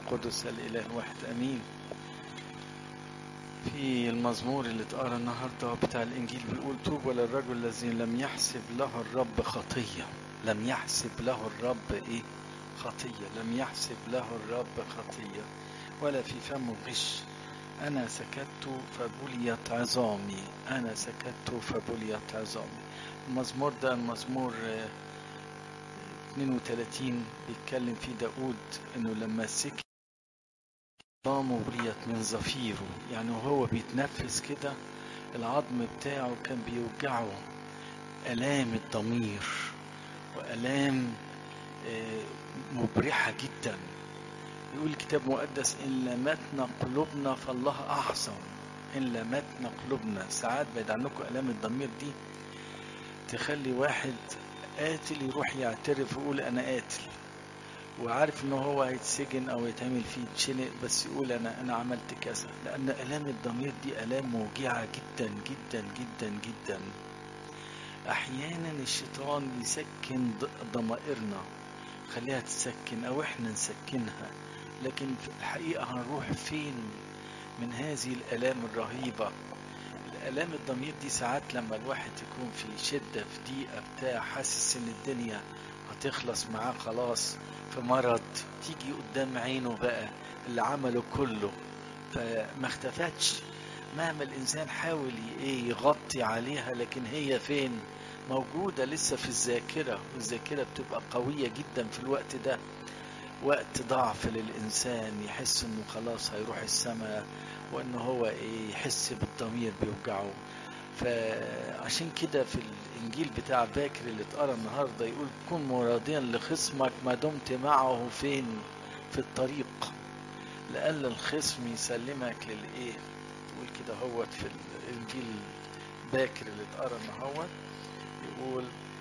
القدس الإله الواحد أمين في المزمور اللي اتقرا النهارده بتاع الإنجيل بيقول طوبى للرجل الذي لم يحسب له الرب خطية لم يحسب له الرب إيه خطية لم يحسب له الرب خطية ولا في فمه غش أنا سكت فبليت عظامي أنا سكت فبليت عظامي المزمور ده المزمور 32 بيتكلم فيه داود انه لما سكت عظامه بليت من زفيره يعني وهو بيتنفس كده العظم بتاعه كان بيوجعه آلام الضمير وآلام مبرحة جدا يقول الكتاب المقدس إن لمتنا قلوبنا فالله أعظم إن لمتنا قلوبنا ساعات بعد عنكم آلام الضمير دي تخلي واحد قاتل يروح يعترف ويقول أنا قاتل وعارف إن هو هيتسجن أو يتعمل فيه يتشنق بس يقول أنا أنا عملت كذا لأن آلام الضمير دي آلام موجعة جدا جدا جدا جدا أحيانا الشيطان يسكن ضمائرنا خليها تسكن أو إحنا نسكنها لكن في الحقيقة هنروح فين من هذه الآلام الرهيبة الآلام الضمير دي ساعات لما الواحد يكون في شدة في ضيقة بتاع حاسس إن الدنيا هتخلص معاه خلاص في مرض تيجي قدام عينه بقى اللي عمله كله فما اختفتش مهما الإنسان حاول إيه يغطي عليها لكن هي فين موجودة لسه في الذاكرة والذاكرة بتبقى قوية جدا في الوقت ده وقت ضعف للإنسان يحس إنه خلاص هيروح السماء وإنه هو إيه يحس بالضمير بيوجعه فعشان كده في الإنجيل بتاع باكر اللي اتقرا النهارده يقول كن مراضيا لخصمك ما دمت معه فين في الطريق لألا الخصم يسلمك للإيه يقول كده هوت في الإنجيل باكر اللي اتقرا النهارده يقول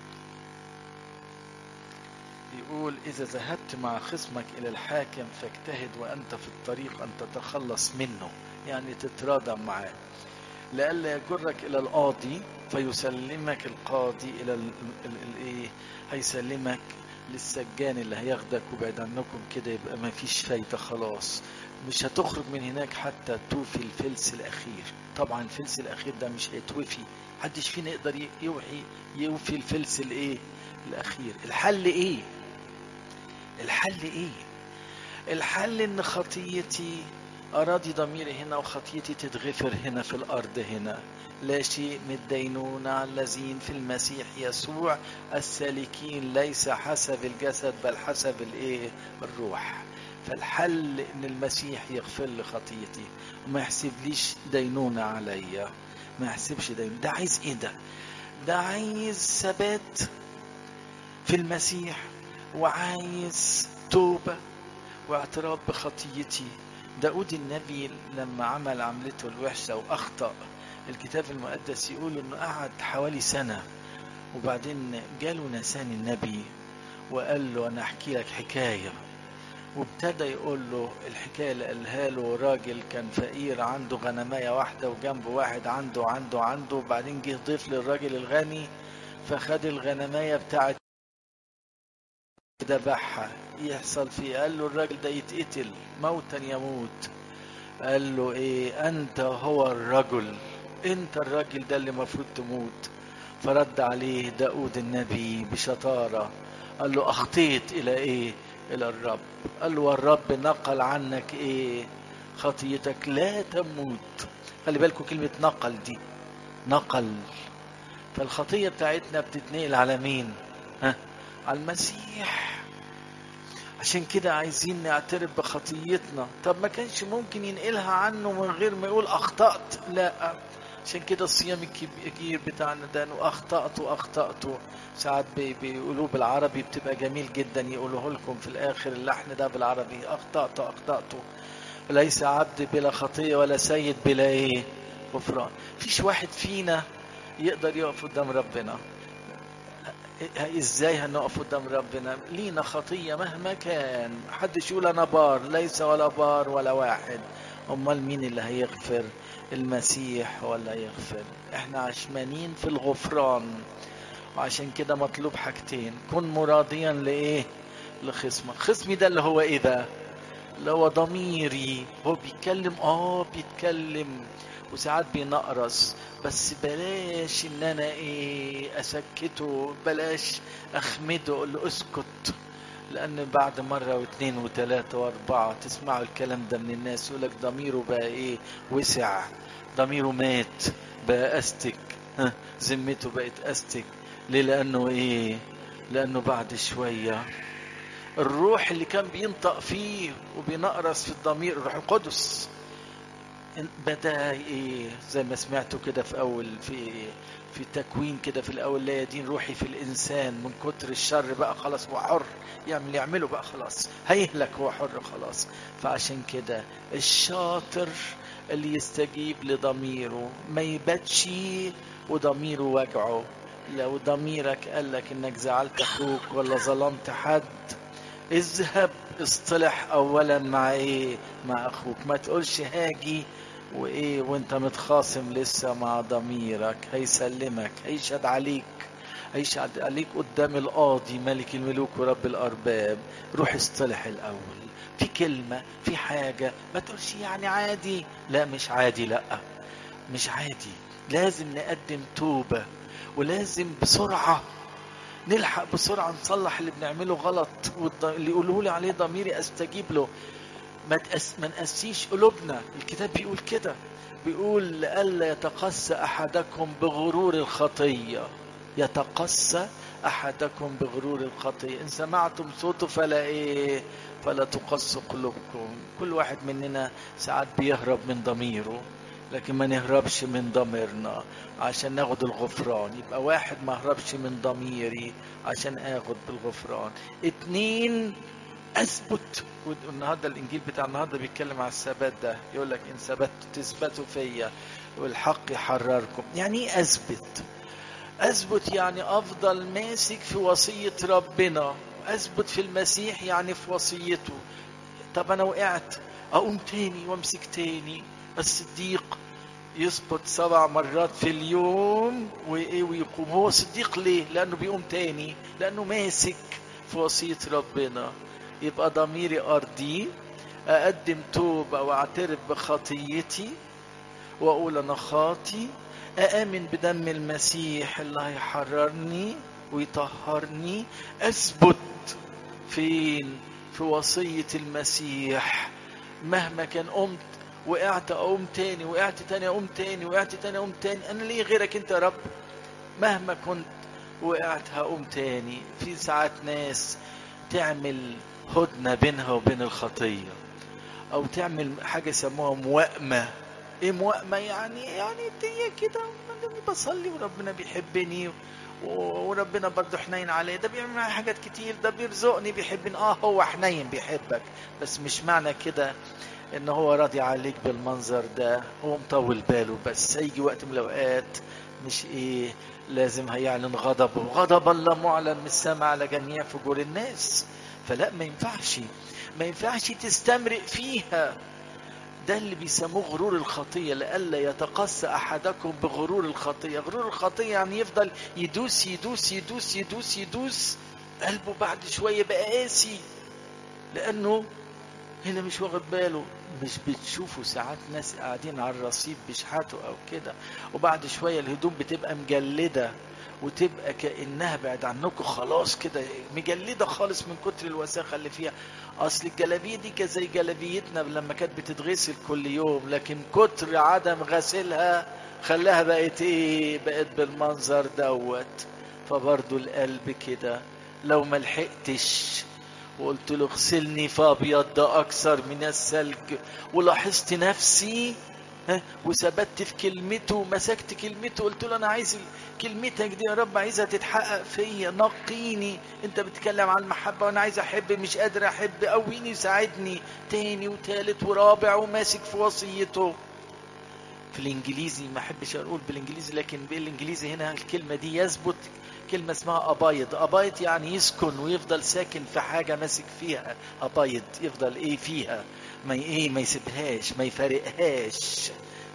يقول إذا ذهبت مع خصمك إلى الحاكم فاجتهد وأنت في الطريق أن تتخلص منه يعني تتراضى معاه لئلا يجرك إلى القاضي فيسلمك القاضي إلى الإيه هيسلمك للسجان اللي هياخدك وبعد عنكم كده يبقى ما فيش فايدة خلاص مش هتخرج من هناك حتى توفي الفلس الأخير طبعا الفلس الأخير ده مش هيتوفي محدش فينا يقدر يوحي يوفي الفلس الايه الاخير الحل ايه الحل ايه الحل ان خطيتي اراضي ضميري هنا وخطيتي تتغفر هنا في الارض هنا لا شيء من الدينونة على الذين في المسيح يسوع السالكين ليس حسب الجسد بل حسب الايه الروح فالحل ان المسيح يغفر لي خطيتي وما يحسبليش دينونة عليا ما يحسبش دايما ده عايز ايه ده ده عايز ثبات في المسيح وعايز توبة واعتراف بخطيتي داود النبي لما عمل عملته الوحشة وأخطأ الكتاب المقدس يقول انه قعد حوالي سنة وبعدين جاله نسان النبي وقال له انا احكي لك حكايه وابتدى يقول له الحكايه اللي قالها له راجل كان فقير عنده غنمايه واحده وجنبه واحد عنده عنده عنده وبعدين جه ضيف للراجل الغني فخد الغنمايه بتاعت ذبحها يحصل فيه قال له الراجل ده يتقتل موتا يموت قال له ايه انت هو الرجل انت الراجل ده اللي المفروض تموت فرد عليه داود النبي بشطاره قال له اخطيت الى ايه الى الرب قال له والرب نقل عنك ايه خطيتك لا تموت خلي بالكم كلمة نقل دي نقل فالخطية بتاعتنا بتتنقل على مين ها على المسيح عشان كده عايزين نعترف بخطيتنا طب ما كانش ممكن ينقلها عنه من غير ما يقول اخطأت لا عشان كده الصيام الكبير بتاعنا ده انه اخطأت واخطأت ساعات بيقولوه بالعربي بتبقى جميل جدا يقولوه لكم في الاخر اللحن ده بالعربي اخطأت اخطأت ليس عبد بلا خطية ولا سيد بلا ايه غفران فيش واحد فينا يقدر يقف قدام ربنا ازاي هنقف قدام ربنا لينا خطية مهما كان محدش يقول انا بار ليس ولا بار ولا واحد امال مين اللي هيغفر المسيح ولا يغفر احنا عشمانين في الغفران وعشان كده مطلوب حاجتين كن مراضيا لايه لخصمك خصمي ده اللي هو ايه بقى اللي هو ضميري هو بيتكلم اه بيتكلم وساعات بينقرص بس بلاش ان انا ايه اسكته بلاش اخمده اقول له اسكت لان بعد مره واثنين وثلاثه واربعه تسمعوا الكلام ده من الناس يقول لك ضميره بقى ايه وسع ضميره مات بقى استك ها، ذمته بقت استك ليه لانه ايه لانه بعد شويه الروح اللي كان بينطق فيه وبينقرص في الضمير الروح القدس بدا ايه زي ما سمعتوا كده في اول في في تكوين كده في الاول لا يدين روحي في الانسان من كتر الشر بقى خلاص هو حر يعمل يعمله بقى خلاص هيهلك هو حر خلاص فعشان كده الشاطر اللي يستجيب لضميره ما يباتش وضميره وجعه لو ضميرك قالك انك زعلت اخوك ولا ظلمت حد اذهب اصطلح اولا مع ايه مع اخوك ما تقولش هاجي وايه وانت متخاصم لسه مع ضميرك هيسلمك هيشهد عليك هيشهد عليك قدام القاضي ملك الملوك ورب الارباب روح اصطلح الاول في كلمة في حاجة ما تقولش يعني عادي لا مش عادي لا مش عادي لازم نقدم توبة ولازم بسرعة نلحق بسرعة نصلح اللي بنعمله غلط واللي يقوله لي عليه ضميري استجيب له ما تأس ما نقسيش قلوبنا الكتاب بيقول كده بيقول لئلا يتقسى احدكم بغرور الخطيه يتقسى احدكم بغرور الخطيه ان سمعتم صوته فلا ايه فلا تقسوا قلوبكم كل واحد مننا ساعات بيهرب من ضميره لكن ما نهربش من ضميرنا عشان ناخد الغفران يبقى واحد ما هربش من ضميري عشان اخد بالغفران اتنين اثبت والنهارده الانجيل بتاع النهارده بيتكلم على الثبات ده يقول لك ان ثبتوا تثبتوا فيا والحق يحرركم يعني ايه اثبت اثبت يعني افضل ماسك في وصيه ربنا اثبت في المسيح يعني في وصيته طب انا وقعت اقوم تاني وامسك تاني الصديق يثبت سبع مرات في اليوم وايه ويقوم هو صديق ليه لانه بيقوم تاني لانه ماسك في وصيه ربنا يبقى ضميري ارضي اقدم توبه واعترف بخطيتي واقول انا خاطي اامن بدم المسيح اللي هيحررني ويطهرني اثبت فين في وصيه المسيح مهما كان قمت وقعت اقوم تاني وقعت تاني اقوم تاني وقعت تاني اقوم تاني انا ليه غيرك انت يا رب مهما كنت وقعت هقوم تاني في ساعات ناس تعمل هدنة بينها وبين الخطية أو تعمل حاجة يسموها موائمة إيه موائمة يعني يعني الدنيا كده بصلي وربنا بيحبني وربنا برضه حنين عليه ده بيعمل معايا حاجات كتير ده بيرزقني بيحبني اه هو حنين بيحبك بس مش معنى كده ان هو راضي عليك بالمنظر ده هو مطول باله بس هيجي وقت من الاوقات مش ايه لازم هيعلن غضبه غضب الله معلن من السماء على جميع فجور الناس فلا ما ينفعش ما ينفعش تستمرئ فيها ده اللي بيسموه غرور الخطيه لئلا يتقسى احدكم بغرور الخطيه غرور الخطيه يعني يفضل يدوس يدوس يدوس يدوس يدوس قلبه بعد شويه بقى قاسي لانه هنا مش واخد باله مش بتشوفوا ساعات ناس قاعدين على الرصيف بيشحتوا او كده وبعد شويه الهدوم بتبقى مجلده وتبقى كانها بعد عنكم خلاص كده مجلده خالص من كتر الوساخه اللي فيها اصل الجلابيه دي كانت زي جلابيتنا لما كانت بتتغسل كل يوم لكن كتر عدم غسلها خلاها بقت ايه بقت بالمنظر دوت فبرضو القلب كده لو ما لحقتش وقلت له اغسلني فابيض ده اكثر من الثلج ولاحظت نفسي ها وثبت في كلمته ومسكت كلمته قلت له انا عايز كلمتك دي يا رب عايزها تتحقق فيا نقيني انت بتتكلم عن المحبه وانا عايز احب مش قادر احب قويني ساعدني تاني وتالت ورابع وماسك في وصيته في الانجليزي ما احبش اقول بالانجليزي لكن بالانجليزي هنا الكلمه دي يثبت كلمه اسمها ابايض ابايض يعني يسكن ويفضل ساكن في حاجه ماسك فيها ابايض يفضل ايه فيها ما ايه ما يسيبهاش ما يفارقهاش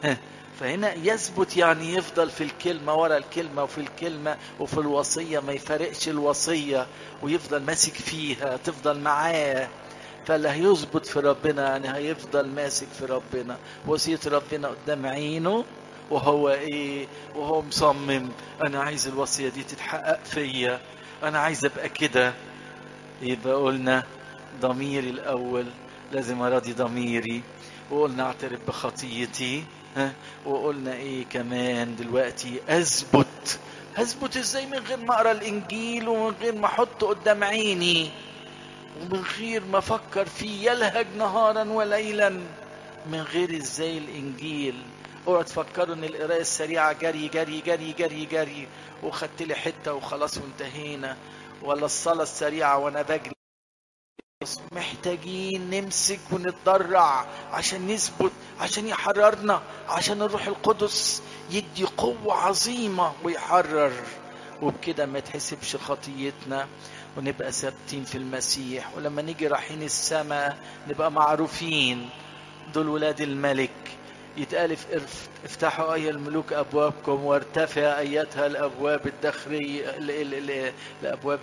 فهنا يثبت يعني يفضل في الكلمة ورا الكلمة وفي الكلمة وفي الوصية ما يفارقش الوصية ويفضل ماسك فيها تفضل معاه فاللي هيثبت في ربنا يعني هيفضل ماسك في ربنا وصية ربنا قدام عينه وهو ايه وهو مصمم انا عايز الوصية دي تتحقق فيا انا عايز ابقى كده يبقى قلنا ضميري الاول لازم اراضي ضميري وقلنا اعترف بخطيتي ها وقلنا ايه كمان دلوقتي اثبت هثبت ازاي من غير ما اقرا الانجيل ومن غير ما احطه قدام عيني ومن غير ما افكر فيه يلهج نهارا وليلا من غير ازاي الانجيل اوعى تفكروا ان القرايه السريعه جري جري جري جري جري وخدت لي حته وخلاص وانتهينا ولا الصلاه السريعه وانا بجري محتاجين نمسك ونتضرع عشان نثبت عشان يحررنا عشان الروح القدس يدي قوة عظيمة ويحرر وبكده ما تحسبش خطيتنا ونبقى ثابتين في المسيح ولما نيجي رايحين السماء نبقى معروفين دول ولاد الملك يتقال افتحوا أي الملوك أبوابكم وارتفع أيتها الأبواب الدخرية الأبواب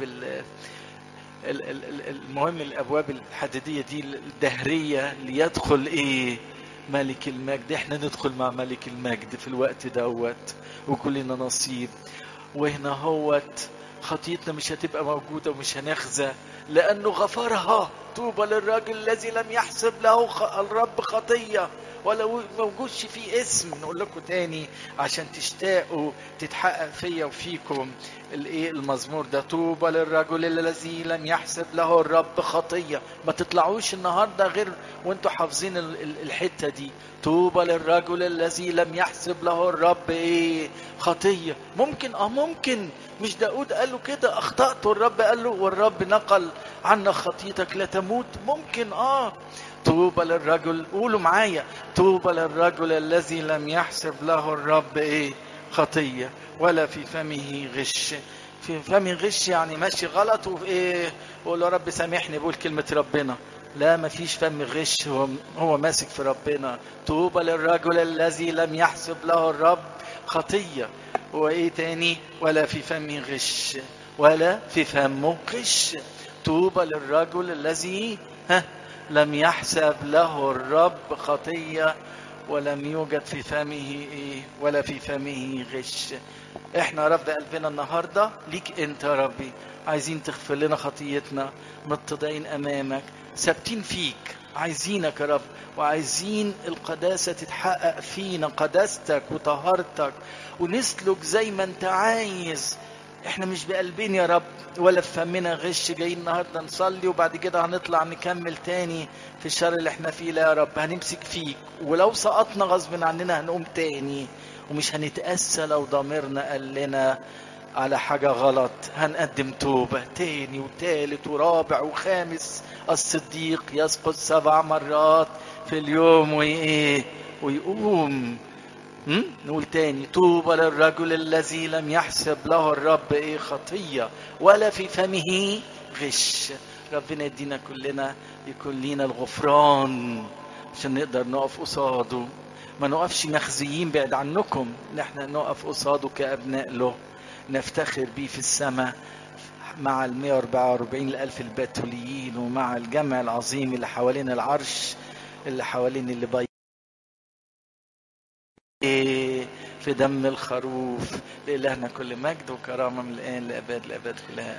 المهم الابواب الحديديه دي الدهريه ليدخل ايه ملك المجد احنا ندخل مع ملك المجد في الوقت دوت وكلنا نصيب وهنا هوت خطيتنا مش هتبقى موجودة ومش هنخزى لأنه غفرها طوبى للراجل الذي لم يحسب له الرب خطية ولو موجودش في اسم نقول لكم تاني عشان تشتاقوا تتحقق فيا وفيكم الايه المزمور ده طوبى للرجل الذي لم يحسب له الرب خطيه ما تطلعوش النهارده غير وانتوا حافظين الحته دي طوبى للرجل الذي لم يحسب له الرب ايه خطيه ممكن اه ممكن مش داود قال له كده اخطات والرب قال له والرب نقل عنك خطيتك لا تموت ممكن اه طوبى للرجل قولوا معايا طوبى للرجل الذي لم يحسب له الرب ايه خطيه ولا في فمه غش في فمه غش يعني ماشي غلط وايه يقول له رب سامحني بقول كلمه ربنا لا ما فيش فم غش هو هو ماسك في ربنا طوبى للرجل الذي لم يحسب له الرب خطيه وايه تاني ولا في فمه غش ولا في فمه غش طوبى للرجل الذي ها لم يحسب له الرب خطيه ولم يوجد في فمه ايه ولا في فمه غش احنا رب قلبنا النهارده ليك انت يا ربي عايزين تغفر لنا خطيتنا متضعين امامك ثابتين فيك عايزينك يا رب وعايزين القداسة تتحقق فينا قداستك وطهارتك ونسلك زي ما انت عايز احنا مش بقلبين يا رب ولا في فمنا غش جايين النهارده نصلي وبعد كده هنطلع نكمل تاني في الشر اللي احنا فيه لا يا رب هنمسك فيك ولو سقطنا غصب عننا هنقوم تاني ومش هنتأسى لو ضميرنا قال لنا على حاجة غلط هنقدم توبة تاني وتالت ورابع وخامس الصديق يسقط سبع مرات في اليوم وإيه ويقوم م? نقول تاني طوبى للرجل الذي لم يحسب له الرب ايه خطية ولا في فمه غش ربنا يدينا كلنا يكون لينا الغفران عشان نقدر نقف قصاده ما نقفش مخزيين بعد عنكم ان احنا نقف قصاده كابناء له نفتخر بيه في السماء مع ال 144 الألف البتوليين ومع الجمع العظيم اللي حوالين العرش اللي حوالين اللي بي في دم الخروف لإلهنا كل مجد وكرامة من الآن لأباد لأباد كلها